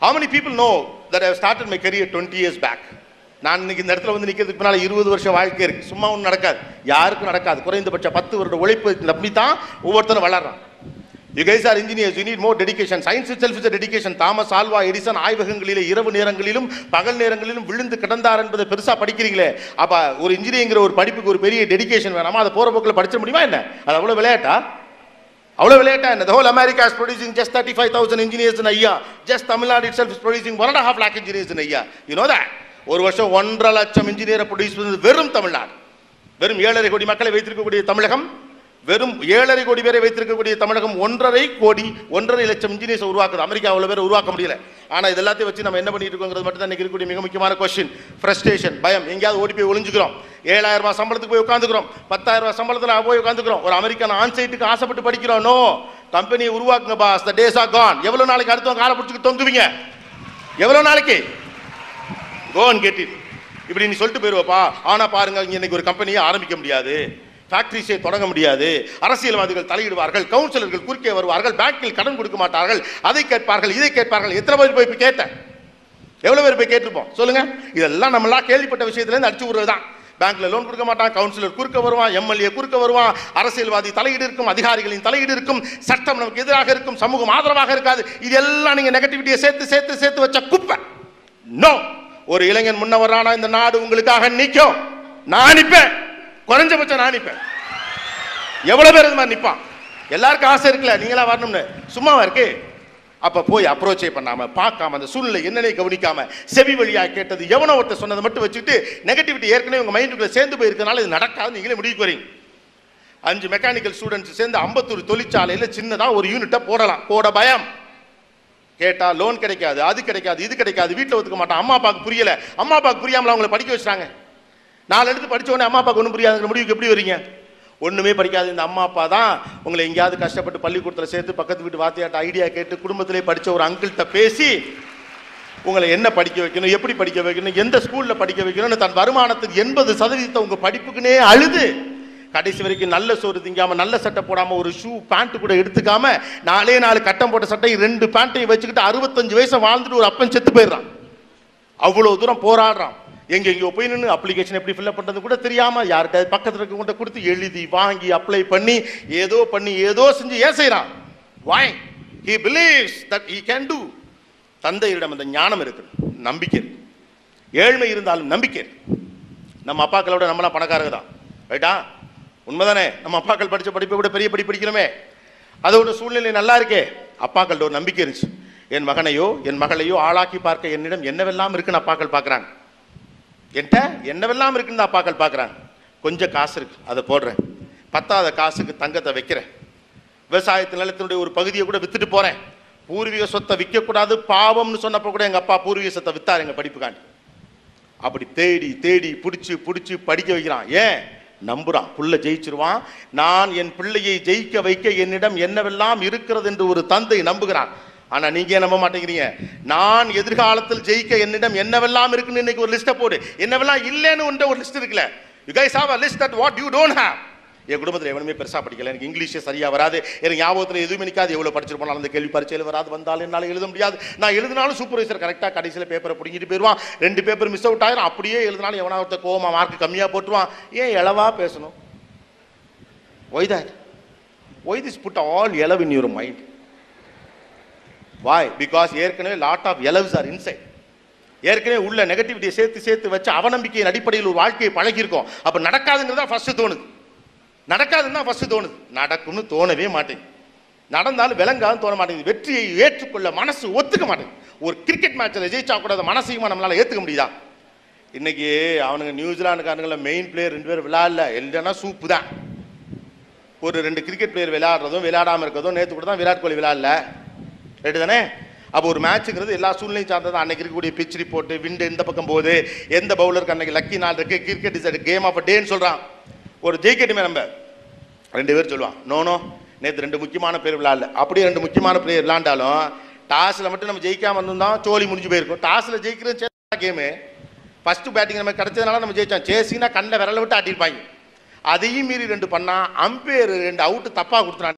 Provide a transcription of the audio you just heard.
How many people know that I have started my career 20 years back? நான் இன்னைக்கு இந்த இடத்துல வந்து நிற்கிறதுக்கு பின்னால் இருபது வருஷம் வாழ்க்கை இருக்கு சும்மா ஒன்றும் நடக்காது யாருக்கும் நடக்காது குறைந்தபட்ச பத்து வருட உழைப்பு நம்பி தான் ஒவ்வொருத்தரும் வளர்றான் you guys are engineers you need more dedication science itself is dedication Thomas Alva Edison ஆய்வகங்களிலே இரவு நேரங்களிலும் பகல் நேரங்களிலும் விழுந்து கிடந்தார் என்பதை பெருசா படிக்கிறீங்களே அப்ப ஒரு இன்ஜினியரிங்கிற ஒரு படிப்புக்கு ஒரு பெரிய டெடிகேஷன் வேணாமா அதை போற போக்கில் படிச்சிட முடியுமா என்ன அது அவ்வளவு விளையாட்டா அவ்வளவு விளையாட்டா என்ன the whole america is producing just 35000 engineers in a year just tamil nadu itself is producing one and a half lakh engineers in a year you know that ஒரு வருஷம் ஒன்றரை லட்சம் இன்ஜினியரை ப்ரொடியூஸ் பண்ணது வெறும் தமிழ்நாடு வெறும் ஏழரை கோடி மக்களை வைத்திருக்கக்கூடிய தமிழகம் வெறும் ஏழரை கோடி பேரை வைத்திருக்கக்கூடிய தமிழகம் ஒன்றரை கோடி ஒன்றரை லட்சம் இன்ஜினியர்ஸ் உருவாக்குது அமெரிக்கா அவ்வளவு பேர் உருவாக்க முடியல ஆனா இது எல்லாத்தையும் வச்சு நம்ம என்ன பண்ணிட்டு இருக்கோங்கிறது மட்டும் தான் இன்னைக்கு இருக்கக்கூடிய மிக முக்கியமான கொஸ்டின் ஃப்ரஸ்ட்ரேஷன் பயம் எங்கேயாவது ஓடி போய் ஒளிஞ்சுக்கிறோம் ஏழாயிரம் ரூபாய் சம்பளத்துக்கு போய் உட்காந்துக்கிறோம் பத்தாயிரம் ரூபாய் சம்பளத்துல போய் உட்காந்துக்கிறோம் ஒரு அமெரிக்கன் ஆன் சைட்டுக்கு ஆசைப்பட்டு படிக்கிறோம் நோ கம்பெனியை உருவாக்குங்க boss the days are gone எவ்வளவு நாளைக்கு அடுத்தவங்க காலை பிடிச்சிட்டு தொங்குவீங்க எவ்வளவு நாளைக்கு கோ அண்ட் கெட் இட் இப்படி நீ சொல்லிட்டு போயிருவப்பா ஆனா பாருங்க இங்க இன்னைக்கு ஒரு கம்பெனியை ஆரம்பிக்க முடியாது ஃபேக்டரிஸை தொடங்க முடியாது அரசியல்வாதிகள் தலையிடுவார்கள் கவுன்சிலர்கள் குறுக்கே வருவார்கள் பேங்கில் கடன் கொடுக்க மாட்டார்கள் அதை கேட்பார்கள் இதை கேட்பார்கள் எத்தனை பேர் போய் போய் கேட்டேன் எவ்வளவு பேர் போய் கேட்டிருப்போம் சொல்லுங்க இதெல்லாம் நம்மளாம் கேள்விப்பட்ட விஷயத்துல இருந்து அடிச்சு விடுறது தான் பேங்க்ல லோன் கொடுக்க மாட்டான் கவுன்சிலர் குறுக்க வருவான் எம்எல்ஏ குறுக்க வருவான் அரசியல்வாதி தலையீடு இருக்கும் அதிகாரிகளின் தலையீடு இருக்கும் சட்டம் நமக்கு எதிராக இருக்கும் சமூகம் ஆதரவாக இருக்காது இதெல்லாம் நீங்க நெகட்டிவிட்டியை சேர்த்து சேர்த்து சேர்த்து வச்ச குப்பை நோ ஒரு இளைஞன் முன்ன வர்றானா இந்த நாடு உங்களுக்காக நிற்கும் நான் நிற்பேன் குறைஞ்சபட்சம் நான் நிற்பேன் எவ்வளவு பேர் இது மாதிரி நிற்பான் எல்லாருக்கும் ஆசை இருக்குல்ல நீங்களா வரணும்னு சும்மாவா இருக்கு அப்ப போய் அப்ரோச்சே பண்ணாம பார்க்காம அந்த சூழ்நிலை என்னன்னே கவனிக்காம செவி வழியா கேட்டது எவனோ ஒருத்தர் சொன்னதை மட்டும் வச்சுட்டு நெகட்டிவிட்டி ஏற்கனவே உங்க மைண்டுக்குள்ள சேர்ந்து போயிருக்கனால இது நடக்காது நீங்களே முடிவுக்கு வரீங்க அஞ்சு மெக்கானிக்கல் ஸ்டூடெண்ட்ஸ் சேர்ந்து ஐம்பத்தொரு தொழிற்சாலையில சின்னதா ஒரு யூனிட்டை போடலாம் போட பயம் கேட்டா லோன் கிடைக்காது அது கிடைக்காது இது கிடைக்காது வீட்டில் ஒத்துக்க மாட்டான் அம்மா அப்பாவுக்கு புரியல அம்மா அப்பாவுக்கு புரியாமல அவங்கள படிக்க வச்சுட்டாங்க நாலு எடுத்து படிச்ச உடனே அம்மா அப்பாவுக்கு ஒன்றும் புரியாதுங்கிற முடிவுக்கு எப்படி வரீங்க ஒண்ணுமே படிக்காது இந்த அம்மா அப்பா தான் உங்களை எங்கேயாவது கஷ்டப்பட்டு பள்ளிக்கூடத்தில் சேர்த்து பக்கத்து வீட்டு வாத்தியாட்ட ஐடியா கேட்டு குடும்பத்திலே படிச்ச ஒரு அங்கிள்கிட்ட பேசி உங்களை என்ன படிக்க வைக்கணும் எப்படி படிக்க வைக்கணும் எந்த ஸ்கூல்ல படிக்க வைக்கணும்னு தன் வருமானத்தின் எண்பது சதவீதத்தை உங்க படிப்புக்குனே அழுது கடைசி வரைக்கும் நல்ல சோறு திங்காம நல்ல சட்டை போடாம ஒரு ஷூ பேண்ட் கூட எடுத்துக்காம நாலே நாலு கட்டம் போட்ட சட்டை ரெண்டு பேண்ட்டையும் வச்சுக்கிட்டு அறுபத்தஞ்சு வயசு வாழ்ந்துட்டு ஒரு அப்பன் செத்து போயிடுறான் அவ்வளவு தூரம் போராடுறான் எங்க எங்கேயோ போய் நின்று அப்ளிகேஷன் எப்படி ஃபில்அப் பண்றது கூட தெரியாம யார்கிட்ட பக்கத்துல இருக்கவங்க கொடுத்து எழுதி வாங்கி அப்ளை பண்ணி ஏதோ பண்ணி ஏதோ செஞ்சு ஏன் செய்யறான் why he believes that he can do தந்தையரிடம் அந்த ஞானம் இருக்கு நம்பிக்கை இருக்கு ஏழ்மை இருந்தாலும் நம்பிக்கை இருக்கு நம்ம அப்பாக்களோட நம்மளாம் பணக்காரங்க தான் ரைட்டா உண்மைதானே நம்ம அப்பாக்கள் படிச்ச படிப்பை விட பெரிய படி படிக்கிறோமே அதோட சூழ்நிலை நல்லா இருக்கே அப்பாக்கள்ட்ட ஒரு நம்பிக்கை இருந்துச்சு என் மகனையோ என் மகளையோ ஆளாக்கி பார்க்க என்னிடம் என்னவெல்லாம் இருக்குன்னு அப்பாக்கள் பார்க்கறாங்க என்கிட்ட என்னவெல்லாம் இருக்குன்னு அப்பாக்கள் பார்க்கறாங்க கொஞ்சம் காசு இருக்கு அதை போடுறேன் பத்தாத காசுக்கு தங்கத்தை வைக்கிறேன் விவசாயத்து நிலத்தினுடைய ஒரு பகுதியை கூட வித்துட்டு போறேன் பூர்வீக சொத்தை விற்கக்கூடாது பாவம்னு சொன்னப்போ கூட எங்க அப்பா பூர்வீக சொத்தை வித்தாரு எங்க படிப்புக்காண்டி அப்படி தேடி தேடி பிடிச்சி பிடிச்சி படிக்க வைக்கிறான் ஏன் நம்புறான் புள்ள ஜெயிச்சிருவான் நான் என் பிள்ளையை ஜெயிக்க வைக்க என்னிடம் என்னவெல்லாம் இருக்கிறது என்று ஒரு தந்தை நம்புகிறான் ஆனா நீங்க ஏன் நம்ப மாட்டேங்கிறீங்க நான் எதிர்காலத்தில் ஜெயிக்க என்னிடம் என்னவெல்லாம் இருக்குன்னு இன்னைக்கு ஒரு லிஸ்ட்டை போடு என்னவெல்லாம் இல்லைன்னு உண்ட ஒரு லிஸ்ட் இருக்குல்ல you guys have a list that what you don't have என் குடும்பத்தில் எவனுமே பெருசா படிக்கல எனக்கு இங்கிலீஷே சரியா வராது எனக்கு ஞாபகத்தில் எதுவுமே நிற்காது எவ்வளவு படிச்சிருப்போம் அந்த கேள்வி பரீட்சையில் வராது வந்தாலும் என்னால் எழுத முடியாது நான் எழுதினாலும் சூப்பர்வைசர் கரெக்டாக கடைசியில் பேப்பரை பிடிங்கிட்டு போயிடுவான் ரெண்டு பேப்பர் மிஸ் அவுட் ஆயிரும் அப்படியே எழுதினாலும் எவனா ஒருத்த கோவமா மார்க் கம்மியாக போட்டுருவான் ஏன் இளவா பேசணும் why that why this put all எலவ் in your mind why because ஏற்கனவே லாட் ஆஃப் எலவ்ஸ் ஆர் இன்சைட் ஏற்கனவே உள்ள நெகட்டிவிட்டியை சேர்த்து சேர்த்து வச்சு அவநம்பிக்கையின் அடிப்படையில் ஒரு வாழ்க்கையை பழகியிருக்கோம் அப்ப நடக்காதுங்கிறதா ஃபர்ஸ்ட் தோணுது நடக்காதுன்னு தான் ஃபர்ஸ்ட் தோணுது நடக்கும்னு தோணவே மாட்டேங்குது நடந்தாலும் விளங்காதுன்னு தோண மாட்டேங்குது வெற்றியை ஏற்றுக்கொள்ள மனசு ஒத்துக்க மாட்டேங்குது ஒரு கிரிக்கெட் மேட்ச்சில் ஜெயிச்சா கூட அதை மனசையுமா நம்மளால ஏத்துக்க முடியுதா இன்னைக்கு அவனுங்க நியூசிலாந்துக்காரங்கள மெயின் பிளேயர் ரெண்டு பேர் விளையாடல இல்லைன்னா சூப்பு தான் ஒரு ரெண்டு கிரிக்கெட் பிளேயர் விளையாடுறதும் விளையாடாம இருக்கிறதும் நேற்று கூட தான் விராட் கோலி விளையாடல ரைட்டு தானே அப்போ ஒரு மேட்சுங்கிறது எல்லா சூழ்நிலையும் சார்ந்தது அன்னைக்கு இருக்கக்கூடிய பிச் ரிப்போர்ட் விண்டு இந்த பக்கம் போகுது எந்த பவுலருக்கு அன்னைக்கு லக்கி நாள் இருக்கு கிரிக்கெட் இஸ் கேம் ஆஃப் டேன்னு சொல்றான் ஒரு ஜெயிக்கட்டுமே நம்ம ரெண்டு பேர் சொல்லுவான் நோ நோ நேற்று ரெண்டு முக்கியமான பேர் விளையாடல அப்படியே ரெண்டு முக்கியமான பிளேயர் விளையாண்டாலும் டாஸில் மட்டும் நம்ம ஜெயிக்காம வந்திருந்தோம் சோலி முடிஞ்சு போயிருக்கும் டாஸில் ஜெயிக்கிறது கேமு ஃபர்ஸ்ட் பேட்டிங் நம்ம கிடைச்சதுனால நம்ம ஜெயிச்சோம் சேசிங்கன்னா கண்ணில் விரல விட்டு ஆட்டிருப்பாங்க அதையும் மீறி ரெண்டு பண்ணா அம்பையர் ரெண்டு அவுட்டு தப்பா கொடுத்துறான்